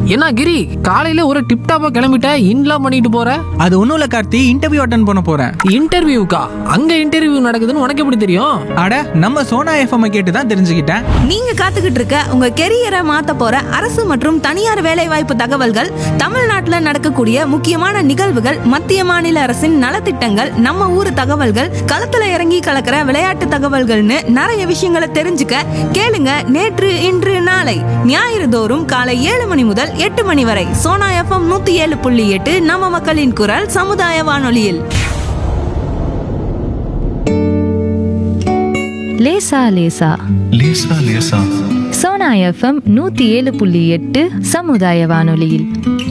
என்ன கிரி காலையில ஒரு டிப் டாப்பா கிளம்பிட்ட இன்லாம் பண்ணிட்டு போற அது ஒன்றும் இல்லை கார்த்தி இன்டர்வியூ அட்டன் பண்ண போகிறேன் இன்டர்வியூக்கா அங்க இன்டர்வியூ நடக்குதுன்னு உனக்கு எப்படி தெரியும் அட நம்ம சோனா எஃப்எம் கேட்டு தான் தெரிஞ்சுக்கிட்டேன் நீங்க காத்துக்கிட்டு இருக்க உங்க கெரியரை மாத்த போற அரசு மற்றும் தனியார் வேலைவாய்ப்பு தகவல்கள் தமிழ்நாட்டுல நடக்கக்கூடிய முக்கியமான நிகழ்வுகள் மத்திய மாநில அரசின் நலத்திட்டங்கள் நம்ம ஊர் தகவல்கள் களத்துல இறங்கி கலக்கிற விளையாட்டு தகவல்கள்னு நிறைய விஷயங்களை தெரிஞ்சுக்க கேளுங்க நேற்று இன்று நாளை ஞாயிறு தோறும் காலை ஏழு மணி முதல் எட்டு மணி வரை சோனா எஃப்எம் நூத்தி ஏழு புள்ளி எட்டு நம்ம மக்களின் குரல் சமுதாய வானொலியில் லேசா லேசா லேசா லேசா சோனா எஃப்எம் நூத்தி ஏழு புள்ளி எட்டு சமுதாய வானொலியில்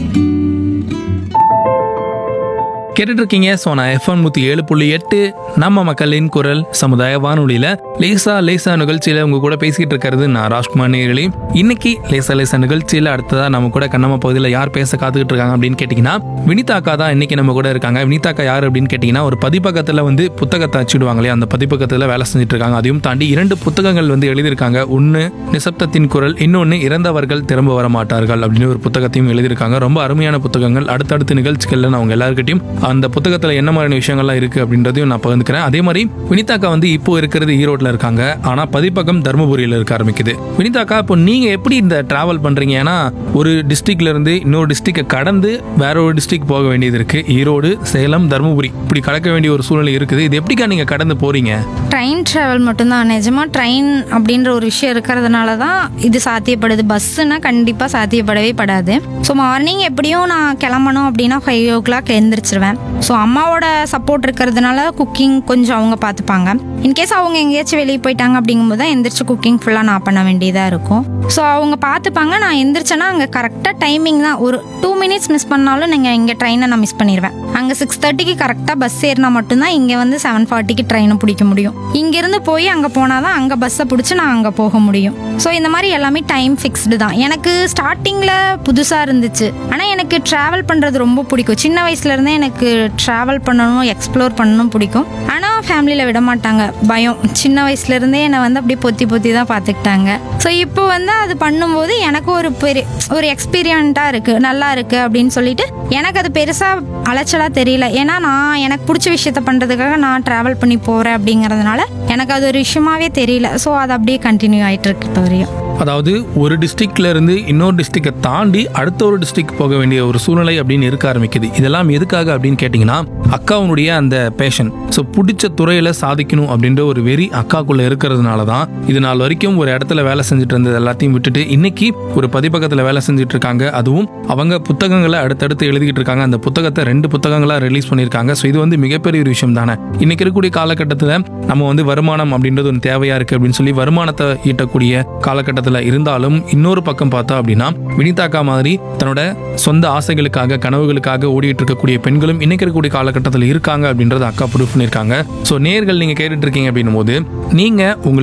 கேட்டுட்டு இருக்கீங்க சோனா எஃப்எம் நூத்தி ஏழு புள்ளி எட்டு நம்ம மக்களின் குரல் சமுதாய வானொலியில லேசா லேசா நிகழ்ச்சியில உங்க கூட பேசிக்கிட்டு இருக்கிறது நான் ராஜ்குமார் நேர்களே இன்னைக்கு லேசா லேசா நிகழ்ச்சியில அடுத்ததா நம்ம கூட கண்ணம்மா பகுதியில் யார் பேச காத்துக்கிட்டு இருக்காங்க அப்படின்னு கேட்டீங்கன்னா வினிதாக்கா தான் இன்னைக்கு நம்ம கூட இருக்காங்க வினிதாக்கா யார் அப்படின்னு கேட்டீங்கன்னா ஒரு பதிப்பகத்துல வந்து புத்தகத்தை அச்சிடுவாங்க இல்லையா அந்த பதிப்பகத்துல வேலை செஞ்சுட்டு இருக்காங்க அதையும் தாண்டி இரண்டு புத்தகங்கள் வந்து எழுதியிருக்காங்க ஒன்னு நிசப்தத்தின் குரல் இன்னொன்னு இறந்தவர்கள் திரும்ப வர மாட்டார்கள் அப்படின்னு ஒரு புத்தகத்தையும் எழுதியிருக்காங்க ரொம்ப அருமையான புத்தகங்கள் அடுத்தடுத்த நிகழ்ச்சிகள்ல நான் அவங்க எல்லாருக்கிட்டையும் அந்த புத்தகத்துல என்ன மாதிரியான விஷயங்கள்லாம் இருக்கு அப்படின்றதையும் நான் பகிர்ந்துக்கிறேன் அதே மாதிரி வினிதாக்கா வந்து இப்போ இருக்கிறது ஈரோட்ல இருக்காங்க ஆனா பதிப்பகம் தருமபுரியில இருக்க ஆரம்பிக்குது வினிதாக்கா இப்போ நீங்க எப்படி இந்த டிராவல் பண்றீங்க ஏன்னா ஒரு டிஸ்ட்ரிக்ட்ல இருந்து இன்னொரு டிஸ்ட்ரிக்டை கடந்து வேற ஒரு டிஸ்ட்ரிக்ட் போக வேண்டியது இருக்கு ஈரோடு சேலம் தருமபுரி இப்படி கடக்க வேண்டிய ஒரு சூழ்நிலை இருக்குது இது எப்படிக்கா நீங்க கடந்து போறீங்க ட்ரெயின் ட்ராவல் மட்டும்தான் நிஜமாக ட்ரெயின் அப்படின்ற ஒரு விஷயம் இருக்கிறதுனால தான் இது சாத்தியப்படுது பஸ்ஸுனா கண்டிப்பாக சாத்தியப்படவே படாது ஸோ மார்னிங் எப்படியும் நான் கிளம்பணும் அப்படின்னா ஃபைவ் ஓ கிளாக் எழுந்திரிச்சிருவேன் ஸோ அம்மாவோட சப்போர்ட் இருக்கிறதுனால குக்கிங் கொஞ்சம் அவங்க பார்த்துப்பாங்க இன்கேஸ் அவங்க எங்கேயாச்சும் வெளியே போயிட்டாங்க அப்படிங்கும்போது தான் எந்திரிச்சு குக்கிங் ஃபுல்லாக நான் பண்ண வேண்டியதாக இருக்கும் ஸோ அவங்க பார்த்துப்பாங்க நான் எந்திரிச்சேன்னா அங்கே கரெக்டாக டைமிங் தான் ஒரு டூ மினிட்ஸ் மிஸ் பண்ணாலும் நீங்கள் இங்கே ட்ரெயினை நான் மிஸ் பண்ணிடுவேன் அங்கே சிக்ஸ் தேர்ட்டிக்கு கரெக்டாக பஸ் ஏறினா மட்டும்தான் இங்கே வந்து செவன் ஃபார்ட்டிக்கு ட்ரெயினை பிடிக்க முடியும் இங்கேருந்து போய் அங்கே போனால் தான் அங்கே பஸ்ஸை பிடிச்சி நான் அங்கே போக முடியும் ஸோ இந்த மாதிரி எல்லாமே டைம் ஃபிக்ஸ்டு தான் எனக்கு ஸ்டார்டிங்கில் புதுசாக இருந்துச்சு ஆனால் எனக்கு ட்ராவல் பண்ணுறது ரொம்ப பிடிக்கும் சின்ன வயசுலேருந்தே எனக்கு ட்ராவல் பண்ணணும் எக்ஸ்ப்ளோர் பண்ணணும் பிடிக்கும் ஆனால் ஃபேமிலியில் விட மாட்டாங்க பயம் சின்ன வயசுலேருந்தே என்னை வந்து அப்படியே பொத்தி பொத்தி தான் பார்த்துக்கிட்டாங்க ஸோ இப்போ வந்து அது பண்ணும்போது எனக்கு ஒரு பெரிய ஒரு எக்ஸ்பீரியண்ட்டாக இருக்குது நல்லா இருக்குது அப்படின்னு சொல்லிட்டு எனக்கு அது பெருசாக அலைச்சலாக தெரியல ஏன்னா நான் எனக்கு பிடிச்ச விஷயத்த பண்ணுறதுக்காக நான் ட்ராவல் பண்ணி போகிறேன் அப்படிங்கிறதுனால எனக்கு அது ஒரு விஷயமாவே தெரியல ஸோ அது அப்படியே கண்டினியூ ஆகிட்டு இருக்கு இப்போ வரையும் அதாவது ஒரு டிஸ்ட்ரிக்ட்ல இருந்து இன்னொரு டிஸ்ட்ரிக்டை தாண்டி அடுத்த ஒரு டிஸ்ட்ரிக்ட் போக வேண்டிய ஒரு சூழ்நிலை அப்படின்னு இருக்க ஆரம்பிக்குது இதெல்லாம் எதுக்காக அப்படின்னு கேட்டிங்கன்னா அக்காவுடைய அந்த பேஷன் ஸோ பிடிச்ச துறையில சாதிக்கணும் அப்படின்ற ஒரு வெறி அக்காக்குள்ள இருக்கிறதுனால தான் இது நாள் வரைக்கும் ஒரு இடத்துல வேலை செஞ்சுட்டு இருந்தது எல்லாத்தையும் விட்டுட்டு இன்னைக்கு ஒரு பதிப்பகத்தில் வேலை செஞ்சுட்டு இருக்காங்க அதுவும் அவங்க புத்தகங்களை அடுத்தடுத்து எழுதிக்கிட்டு இருக்காங்க அந்த புத்தகத்தை ரெண்டு புத்தகங்களா ரிலீஸ் பண்ணியிருக்காங்க ஸோ இது வந்து மிகப்பெரிய ஒரு விஷயம் தானே இன்னைக்கு இருக்கக்கூடிய காலகட்டத்தில் நம்ம வந்து வருமானம் அப்படின்றது ஒரு தேவையா இருக்கு அப்படின்னு சொல்லி வருமானத்தை ஈட்டக்கூடிய காலகட்டத்தில் இருந்தாலும் இன்னொரு பக்கம் பார்த்தா அப்படின்னா வினிதாக்கா மாதிரி தன்னோட சொந்த ஆசைகளுக்காக கனவுகளுக்காக ஓடிட்டு இருக்கக்கூடிய பெண்களும் இன்னைக்கு இருக்கக்கூடிய காலகட்டத்தில் இருக்காங்க அப்படின்றத அக்கா ப்ரூவ் பண்ணியிருக்காங்க ஸோ நேர்கள் நீங்க கேட்டுட்டு இருக்கீங்க அப்படின்னும் போது நீங்க உங்களுக்கு